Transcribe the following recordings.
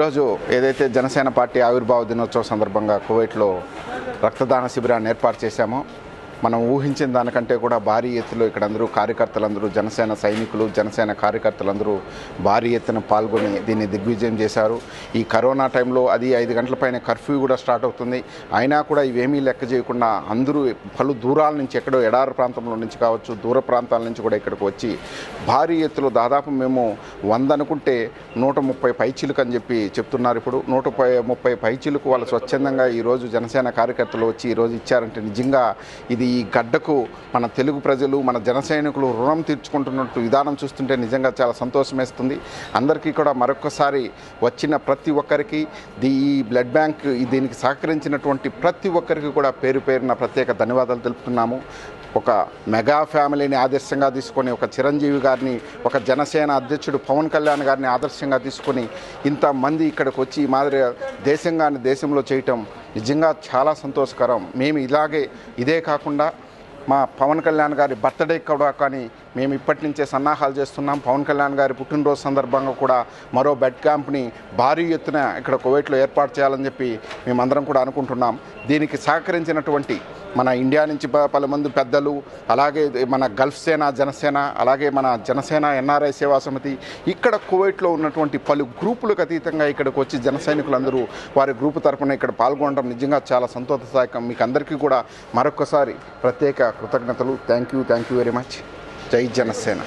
ఈరోజు ఏదైతే జనసేన పార్టీ ఆవిర్భావ దినోత్సవ సందర్భంగా కువైట్లో రక్తదాన శిబిరాన్ని ఏర్పాటు చేశామో మనం ఊహించిన దానికంటే కూడా భారీ ఎత్తులో ఇక్కడ అందరూ కార్యకర్తలందరూ జనసేన సైనికులు జనసేన కార్యకర్తలందరూ భారీ ఎత్తున పాల్గొని దీన్ని దిగ్విజయం చేశారు ఈ కరోనా టైంలో అది ఐదు గంటల పైన కర్ఫ్యూ కూడా స్టార్ట్ అవుతుంది అయినా కూడా ఇవేమీ లెక్క చేయకుండా అందరూ పలు దూరాల నుంచి ఎక్కడో ఎడారి ప్రాంతంలో నుంచి కావచ్చు దూర ప్రాంతాల నుంచి కూడా ఇక్కడికి వచ్చి భారీ ఎత్తులో దాదాపు మేము వంద అనుకుంటే నూట ముప్పై పైచిలుకు అని చెప్పి చెప్తున్నారు ఇప్పుడు నూట పై ముప్పై పైచిలుకు వాళ్ళు స్వచ్ఛందంగా ఈరోజు జనసేన కార్యకర్తలు వచ్చి ఈరోజు ఇచ్చారంటే నిజంగా ఇది ఈ గడ్డకు మన తెలుగు ప్రజలు మన జన సైనికులు రుణం తీర్చుకుంటున్నట్టు విధానం చూస్తుంటే నిజంగా చాలా సంతోషం వేస్తుంది అందరికీ కూడా మరొకసారి వచ్చిన ప్రతి ఒక్కరికి దీ ఈ బ్లడ్ బ్యాంక్ ఈ దీనికి సహకరించినటువంటి ప్రతి ఒక్కరికి కూడా పేరు పేరున ప్రత్యేక ధన్యవాదాలు తెలుపుతున్నాము ఒక మెగా ఫ్యామిలీని ఆదర్శంగా తీసుకొని ఒక చిరంజీవి గారిని ఒక జనసేన అధ్యక్షుడు పవన్ కళ్యాణ్ గారిని ఆదర్శంగా తీసుకొని ఇంతమంది ఇక్కడికి వచ్చి ఈ మాదిరి దేశంగాని దేశంలో చేయటం నిజంగా చాలా సంతోషకరం మేము ఇలాగే ఇదే కాకుండా మా పవన్ కళ్యాణ్ గారి బర్త్డే కూడా కానీ మేము ఇప్పటి నుంచే సన్నాహాలు చేస్తున్నాం పవన్ కళ్యాణ్ గారి పుట్టినరోజు సందర్భంగా కూడా మరో బెడ్ క్యాంప్ని భారీ ఎత్తున ఇక్కడ కువైట్లో ఏర్పాటు చేయాలని చెప్పి మేమందరం కూడా అనుకుంటున్నాం దీనికి సహకరించినటువంటి మన ఇండియా నుంచి ప- పలు మంది పెద్దలు అలాగే మన గల్ఫ్ సేన జనసేన అలాగే మన జనసేన ఎన్ఆర్ఐ సేవా సమితి ఇక్కడ కువైట్లో ఉన్నటువంటి పలు గ్రూపులకు అతీతంగా ఇక్కడికి వచ్చి జన సైనికులందరూ వారి గ్రూపు తరపున ఇక్కడ పాల్గొనడం నిజంగా చాలా సంతోషదాయకం మీకు అందరికీ కూడా మరొకసారి ప్రత్యేక కృతజ్ఞతలు thank you thank you very much జై జనసేన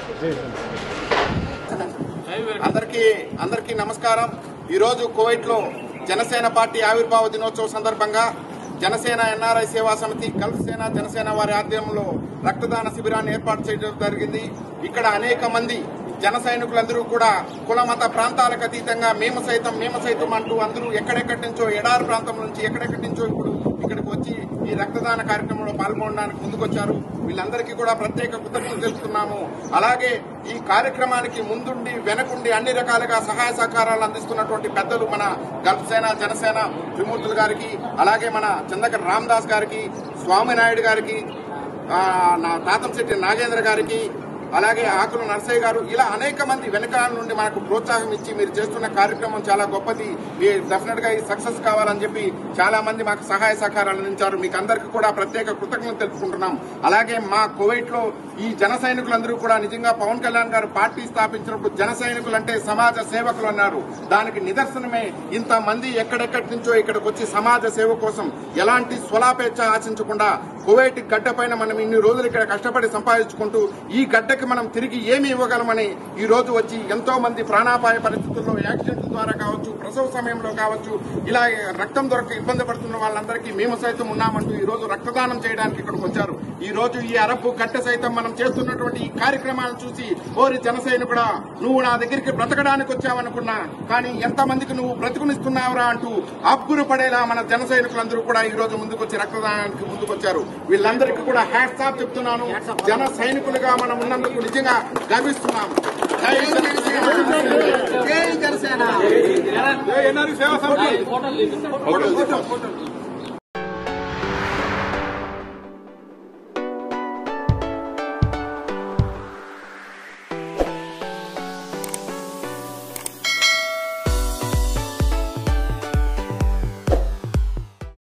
అందరికీ అందరికీ నమస్కారం ఈరోజు కువైట్ లో జనసేన పార్టీ ఆవిర్భావ దినోత్సవ సందర్భంగా జనసేన ఎన్ఆర్ఐ సేవా సమితి గల్ఫ్ సేన జనసేన వారి ఆధ్వర్యంలో రక్తదాన శిబిరాన్ని ఏర్పాటు చేయడం జరిగింది ఇక్కడ అనేక మంది జన సైనికులందరూ కూడా కుల మత ప్రాంతాలకు అతీతంగా మేము సైతం మేము సైతం అంటూ అందరూ ఎక్కడెక్కడి నుంచో ఎడారి ప్రాంతం నుంచి ఎక్కడెక్కడి నుంచో ఇప్పుడు ఇక్కడికి వచ్చి ఈ రక్తదాన కార్యక్రమంలో పాల్గొనడానికి ముందుకొచ్చారు వీళ్ళందరికీ కూడా ప్రత్యేక కృతజ్ఞతలు తెలుపుతున్నాము అలాగే ఈ కార్యక్రమానికి ముందుండి వెనకుండి అన్ని రకాలుగా సహాయ సహకారాలు అందిస్తున్నటువంటి పెద్దలు మన గల్ఫ్ సేన జనసేన త్రిమూర్తులు గారికి అలాగే మన చందకర్ రామదాస్ గారికి స్వామినాయుడు గారికి ఆ, నా తాతంశెట్టి నాగేంద్ర గారికి అలాగే ఆకుల నర్సయ్య గారు ఇలా అనేక మంది వెనకాల నుండి మనకు ప్రోత్సాహం ఇచ్చి మీరు చేస్తున్న కార్యక్రమం చాలా గొప్పది మీరు డెఫినెట్ గా ఇది సక్సెస్ కావాలని చెప్పి చాలా మంది మాకు సహాయ సహకారాలు అందించారు మీకు అందరికీ కూడా ప్రత్యేక కృతజ్ఞతలు తెలుపుకుంటున్నాం అలాగే మా కువైట్ లో ఈ జన సైనికులందరూ కూడా నిజంగా పవన్ కళ్యాణ్ గారు పార్టీ స్థాపించినప్పుడు జన సైనికులు అంటే సమాజ సేవకులు అన్నారు దానికి నిదర్శనమే ఇంత మంది ఎక్కడెక్కడి నుంచో ఇక్కడికి వచ్చి సమాజ సేవ కోసం ఎలాంటి స్వలాపేచ్ఛ ఆశించకుండా కువైట్ గడ్డ పైన మనం ఇన్ని రోజులు ఇక్కడ కష్టపడి సంపాదించుకుంటూ ఈ గడ్డకి మనం తిరిగి ఏమి ఇవ్వగలమని ఈ రోజు వచ్చి ఎంతో మంది ప్రాణాపాయ పరిస్థితుల్లో యాక్సిడెంట్ ద్వారా కావచ్చు ప్రసవ సమయంలో కావచ్చు ఇలా రక్తం దొరక ఇబ్బంది పడుతున్న వాళ్ళందరికీ మేము సైతం ఉన్నామంటూ ఈ రోజు రక్తదానం చేయడానికి ఇక్కడికి వచ్చారు ఈ రోజు ఈ అరబ్బు గడ్డ సైతం మనం చేస్తున్నటువంటి ఈ కార్యక్రమాలను చూసి ఓరి జనసేన కూడా నువ్వు నా దగ్గరికి బ్రతకడానికి వచ్చావనుకున్నా కానీ ఎంత మందికి నువ్వు బ్రతుకునిస్తున్నావురా అంటూ అబ్బురు పడేలా మన జన సైనికులందరూ కూడా ఈ రోజు ముందుకు వచ్చి రక్తదానానికి ముందుకొచ్చారు వీళ్ళందరికీ కూడా హ్యాట్స్ ఆఫ్ చెప్తున్నాను జన సైనికులుగా మనం ఉన్నందుకు నిజంగా గర్విస్తున్నాము జై జనసేన జై జనసేన